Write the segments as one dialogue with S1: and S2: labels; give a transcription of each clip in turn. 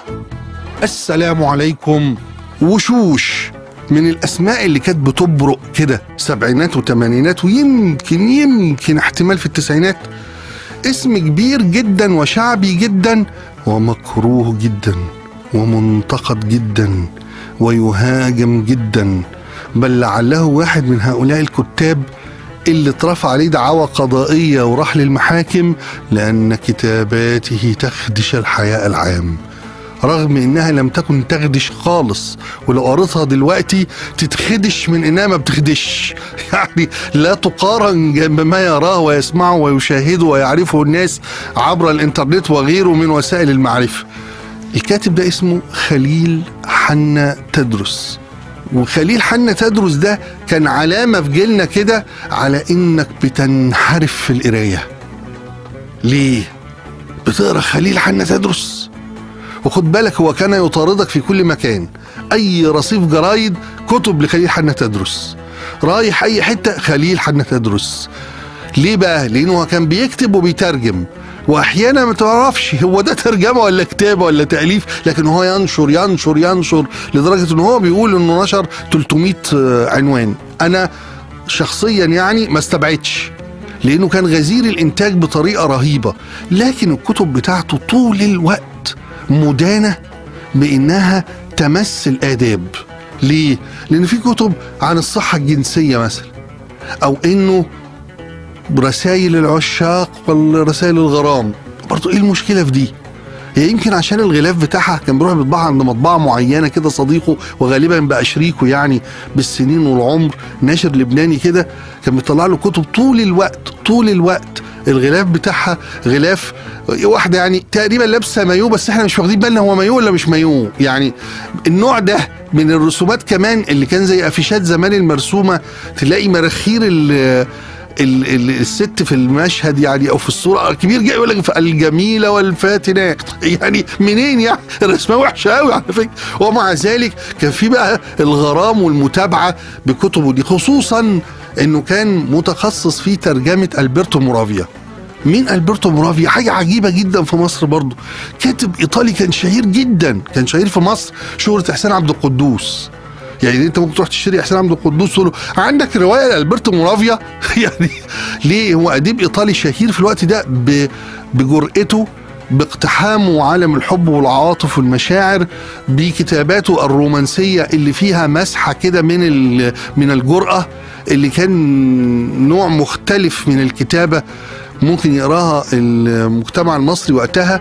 S1: السلام عليكم وشوش من الاسماء اللي كانت بتبرق كده سبعينات وثمانينات ويمكن يمكن احتمال في التسعينات اسم كبير جدا وشعبي جدا ومكروه جدا ومنتقد جدا ويهاجم جدا بل لعله واحد من هؤلاء الكتاب اللي اترفع عليه دعاوى قضائية وراح للمحاكم لأن كتاباته تخدش الحياء العام رغم انها لم تكن تخدش خالص ولو قريتها دلوقتي تتخدش من انها ما بتخدش يعني لا تقارن جنب ما يراه ويسمعه ويشاهده ويعرفه الناس عبر الانترنت وغيره من وسائل المعرفه الكاتب ده اسمه خليل حنا تدرس وخليل حنا تدرس ده كان علامة في جيلنا كده على إنك بتنحرف في القراية ليه؟ بتقرا خليل حنا تدرس وخد بالك هو كان يطاردك في كل مكان أي رصيف جرايد كتب لخليل حنا تدرس رايح أي حتة خليل حنا تدرس ليه بقى؟ لأنه هو كان بيكتب وبيترجم واحيانا ما تعرفش هو ده ترجمه ولا كتابه ولا تاليف لكن هو ينشر ينشر ينشر لدرجه ان هو بيقول انه نشر 300 عنوان انا شخصيا يعني ما استبعدش لانه كان غزير الانتاج بطريقه رهيبه لكن الكتب بتاعته طول الوقت مدانه بانها تمس الاداب ليه لان في كتب عن الصحه الجنسيه مثلا او انه رسائل العشاق ولا رسائل الغرام برضو ايه المشكله في دي هي يمكن عشان الغلاف بتاعها كان بيروح بيطبعها عند مطبعه معينه كده صديقه وغالبا بقى شريكه يعني بالسنين والعمر ناشر لبناني كده كان بيطلع له كتب طول الوقت طول الوقت الغلاف بتاعها غلاف واحده يعني تقريبا لابسه مايو بس احنا مش واخدين بالنا هو مايو ولا مش مايو يعني النوع ده من الرسومات كمان اللي كان زي افيشات زمان المرسومه تلاقي مراخير الست في المشهد يعني او في الصوره كبير جاي يقول لك الجميله والفاتنات يعني منين يعني الرسمه وحشه قوي على فكره ومع ذلك كان في بقى الغرام والمتابعه بكتبه دي خصوصا انه كان متخصص في ترجمه البرتو مورافيا مين البرتو مورافيا حاجه عجيبه جدا في مصر برضه كاتب ايطالي كان شهير جدا كان شهير في مصر شهره احسان عبد القدوس يعني انت ممكن تروح تشتري احسان عبد القدوس تقول له عندك روايه لالبرتو مورافيا يعني ليه هو اديب ايطالي شهير في الوقت ده بجرأته باقتحامه عالم الحب والعواطف والمشاعر بكتاباته الرومانسيه اللي فيها مسحه كده من من الجرأه اللي كان نوع مختلف من الكتابه ممكن يقراها المجتمع المصري وقتها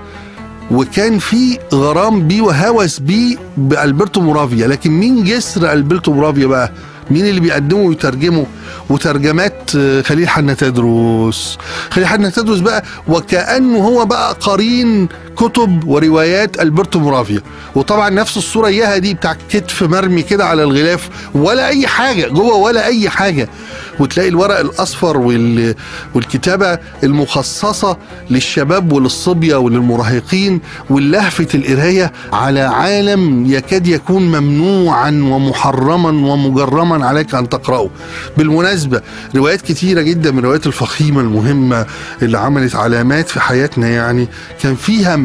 S1: وكان في غرام بيه وهوس بيه بالبرتو مورافيا لكن مين جسر البرتو مورافيا بقى مين اللي بيقدمه ويترجمه وترجمات خليل حنا تدرس خليل حنا تدرس بقى وكأنه هو بقى قرين كتب وروايات البرتو مورافيا وطبعا نفس الصورة اياها دي بتاع كتف مرمي كده على الغلاف ولا اي حاجة جوه ولا اي حاجة وتلاقي الورق الاصفر وال... والكتابة المخصصة للشباب وللصبية وللمراهقين واللهفة القراية على عالم يكاد يكون ممنوعا ومحرما ومجرما عليك ان تقرأه بالمناسبة روايات كتيرة جدا من الروايات الفخيمة المهمة اللي عملت علامات في حياتنا يعني كان فيها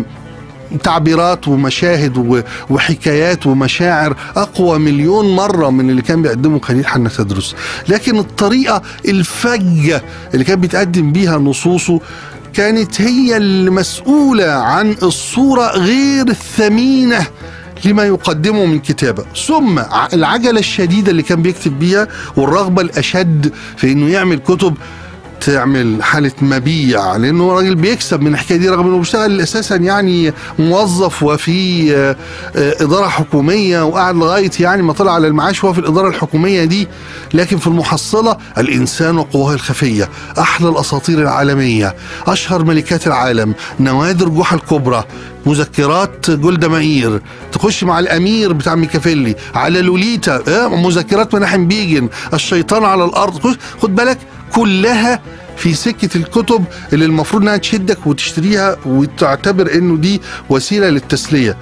S1: تعبيرات ومشاهد وحكايات ومشاعر اقوى مليون مره من اللي كان بيقدمه خليل حنا تدرس لكن الطريقه الفجه اللي كان بيتقدم بيها نصوصه كانت هي المسؤوله عن الصوره غير الثمينه لما يقدمه من كتابة ثم العجلة الشديدة اللي كان بيكتب بيها والرغبة الأشد في أنه يعمل كتب تعمل حالة مبيع لأنه راجل بيكسب من الحكاية دي رغم أنه بيشتغل أساسا يعني موظف وفي إدارة حكومية وقعد لغاية يعني ما طلع على المعاش وهو في الإدارة الحكومية دي لكن في المحصلة الإنسان وقواه الخفية أحلى الأساطير العالمية أشهر ملكات العالم نوادر جحا الكبرى مذكرات جولدا مائير تخش مع الامير بتاع ميكافيلي على لوليتا مذكرات مناحم بيجن الشيطان على الارض خد بالك كلها في سكة الكتب اللي المفروض انها تشدك وتشتريها وتعتبر انه دي وسيلة للتسلية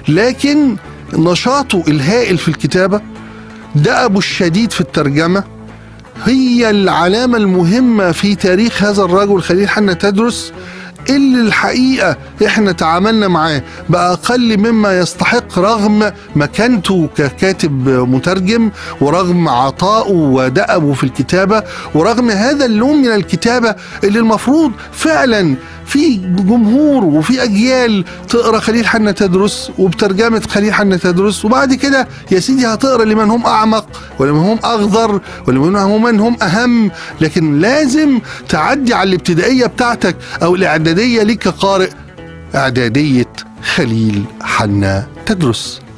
S1: لكن نشاطه الهائل في الكتابة دأبه الشديد في الترجمة هي العلامة المهمة في تاريخ هذا الرجل خليل حنا تدرس اللي الحقيقة احنا تعاملنا معاه بأقل مما يستحق رغم مكانته ككاتب مترجم ورغم عطائه ودأبه في الكتابة ورغم هذا اللون من الكتابة اللي المفروض فعلا في جمهور وفي اجيال تقرا خليل حنا تدرس وبترجمه خليل حنا تدرس وبعد كده يا سيدي هتقرا لمن هم اعمق ولمن هم اغذر ولمن هم من هم اهم لكن لازم تعدي على الابتدائيه بتاعتك او الاعداديه ليك كقارئ اعداديه خليل حنا تدرس